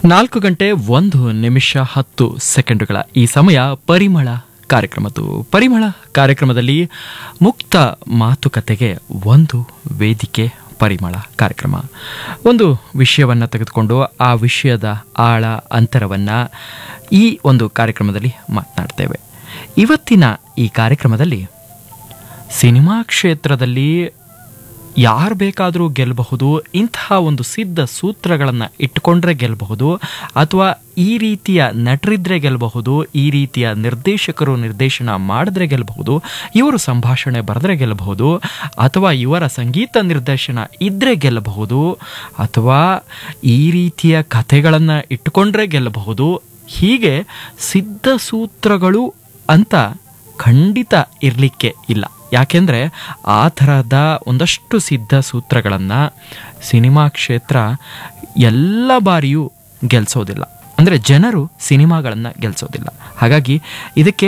ನಾಲ್ಕು ಗಂಟೆ ಒಂದು ನಿಮಿಷ ಹತ್ತು ಸೆಕೆಂಡುಗಳ ಈ ಸಮಯ ಪರಿಮಳ ಕಾರ್ಯಕ್ರಮದ್ದು ಪರಿಮಳ ಕಾರ್ಯಕ್ರಮದಲ್ಲಿ ಮುಕ್ತ ಮಾತುಕತೆಗೆ ಒಂದು ವೇದಿಕೆ ಪರಿಮಳ ಕಾರ್ಯಕ್ರಮ ಒಂದು ವಿಷಯವನ್ನು ತೆಗೆದುಕೊಂಡು ಆ ವಿಷಯದ ಆಳ ಅಂತರವನ್ನು ಈ ಒಂದು ಕಾರ್ಯಕ್ರಮದಲ್ಲಿ ಮಾತನಾಡ್ತೇವೆ ಇವತ್ತಿನ ಈ ಕಾರ್ಯಕ್ರಮದಲ್ಲಿ ಸಿನಿಮಾ ಕ್ಷೇತ್ರದಲ್ಲಿ ಯಾರು ಬೇಕಾದರೂ ಗೆಲ್ಲಬಹುದು ಇಂತಹ ಒಂದು ಸಿದ್ಧ ಸೂತ್ರಗಳನ್ನು ಇಟ್ಕೊಂಡ್ರೆ ಗೆಲ್ಲಬಹುದು ಅಥವಾ ಈ ರೀತಿಯ ನಟರಿದ್ರೆ ಗೆಲ್ಲಬಹುದು ಈ ರೀತಿಯ ನಿರ್ದೇಶಕರು ನಿರ್ದೇಶನ ಮಾಡಿದ್ರೆ ಗೆಲ್ಲಬಹುದು ಇವರು ಸಂಭಾಷಣೆ ಬರೆದ್ರೆ ಗೆಲ್ಲಬಹುದು ಅಥವಾ ಇವರ ಸಂಗೀತ ನಿರ್ದೇಶನ ಇದ್ರೆ ಗೆಲ್ಲಬಹುದು ಅಥವಾ ಈ ರೀತಿಯ ಕಥೆಗಳನ್ನು ಇಟ್ಕೊಂಡ್ರೆ ಗೆಲ್ಲಬಹುದು ಹೀಗೆ ಸಿದ್ಧ ಸೂತ್ರಗಳು ಅಂತ ಖಂಡಿತ ಇರಲಿಕ್ಕೆ ಇಲ್ಲ ಯಾಕೆಂದರೆ ಆ ಥರದ ಒಂದಷ್ಟು ಸಿದ್ಧ ಸೂತ್ರಗಳನ್ನು ಸಿನಿಮಾ ಕ್ಷೇತ್ರ ಎಲ್ಲ ಬಾರಿಯೂ ಗೆಲ್ಲಿಸೋದಿಲ್ಲ ಅಂದರೆ ಜನರು ಸಿನಿಮಾಗಳನ್ನು ಗೆಲ್ಲಿಸೋದಿಲ್ಲ ಹಾಗಾಗಿ ಇದಕ್ಕೆ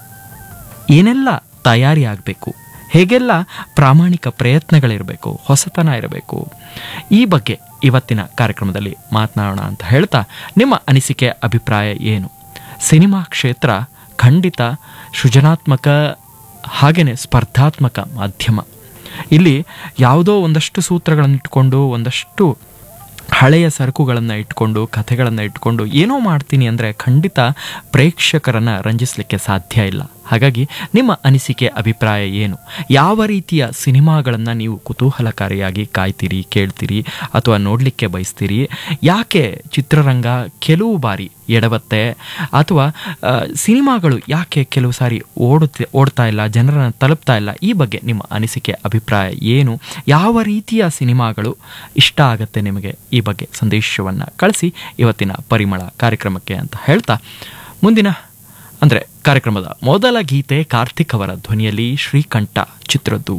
ಏನೆಲ್ಲ ತಯಾರಿ ಆಗಬೇಕು ಹೇಗೆಲ್ಲ ಪ್ರಾಮಾಣಿಕ ಪ್ರಯತ್ನಗಳಿರಬೇಕು ಹೊಸತನ ಇರಬೇಕು ಈ ಬಗ್ಗೆ ಇವತ್ತಿನ ಕಾರ್ಯಕ್ರಮದಲ್ಲಿ ಮಾತನಾಡೋಣ ಅಂತ ಹೇಳ್ತಾ ನಿಮ್ಮ ಅನಿಸಿಕೆ ಅಭಿಪ್ರಾಯ ಏನು ಸಿನಿಮಾ ಕ್ಷೇತ್ರ ಖಂಡಿತ ಸೃಜನಾತ್ಮಕ ಹಾಗೆಯೇ ಸ್ಪರ್ಧಾತ್ಮಕ ಮಾಧ್ಯಮ ಇಲ್ಲಿ ಯಾವುದೋ ಒಂದಷ್ಟು ಸೂತ್ರಗಳನ್ನು ಇಟ್ಕೊಂಡು ಒಂದಷ್ಟು ಹಳೆಯ ಸರಕುಗಳನ್ನು ಇಟ್ಕೊಂಡು ಕಥೆಗಳನ್ನು ಇಟ್ಕೊಂಡು ಏನೋ ಮಾಡ್ತೀನಿ ಅಂದರೆ ಖಂಡಿತ ಪ್ರೇಕ್ಷಕರನ್ನು ರಂಜಿಸಲಿಕ್ಕೆ ಸಾಧ್ಯ ಇಲ್ಲ ಹಾಗಾಗಿ ನಿಮ್ಮ ಅನಿಸಿಕೆ ಅಭಿಪ್ರಾಯ ಏನು ಯಾವ ರೀತಿಯ ಸಿನಿಮಾಗಳನ್ನು ನೀವು ಕುತೂಹಲಕಾರಿಯಾಗಿ ಕಾಯ್ತೀರಿ ಕೇಳ್ತೀರಿ ಅಥವಾ ನೋಡಲಿಕ್ಕೆ ಬಯಸ್ತೀರಿ ಯಾಕೆ ಚಿತ್ರರಂಗ ಕೆಲವು ಬಾರಿ ಎಡವತ್ತೆ ಅಥವಾ ಆ, ಸಿನಿಮಾಗಳು ಯಾಕೆ ಕೆಲವು ಸಾರಿ ಓಡುತ್ತೆ ಓಡ್ತಾ ಇಲ್ಲ ಜನರನ್ನು ತಲುಪ್ತಾ ಇಲ್ಲ ಈ ಬಗ್ಗೆ ನಿಮ್ಮ ಅನಿಸಿಕೆ ಅಭಿಪ್ರಾಯ ಏನು ಯಾವ ರೀತಿಯ ಸಿನಿಮಾಗಳು ಇಷ್ಟ ಆಗತ್ತೆ ನಿಮಗೆ ಈ ಬಗ್ಗೆ ಸಂದೇಶವನ್ನು ಕಳಿಸಿ ಇವತ್ತಿನ ಪರಿಮಳ ಕಾರ್ಯಕ್ರಮಕ್ಕೆ ಅಂತ ಹೇಳ್ತಾ ಮುಂದಿನ ಅಂದರೆ ಕಾರ್ಯಕ್ರಮದ ಮೊದಲ ಗೀತೆ ಕಾರ್ತಿಕ್ ಅವರ ಧ್ವನಿಯಲ್ಲಿ ಶ್ರೀಕಂಠ ಚಿತ್ರದ್ದು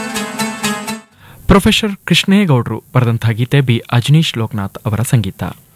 ಪ್ರೊಫೆಸರ್ ಕೃಷ್ಣೇಗೌಡರು ಬರೆದಂತಹ ಗೀತೆ ಬಿ ಅಜನೀಶ್ ಲೋಕನಾಥ್ ಅವರ ಸಂಗೀತ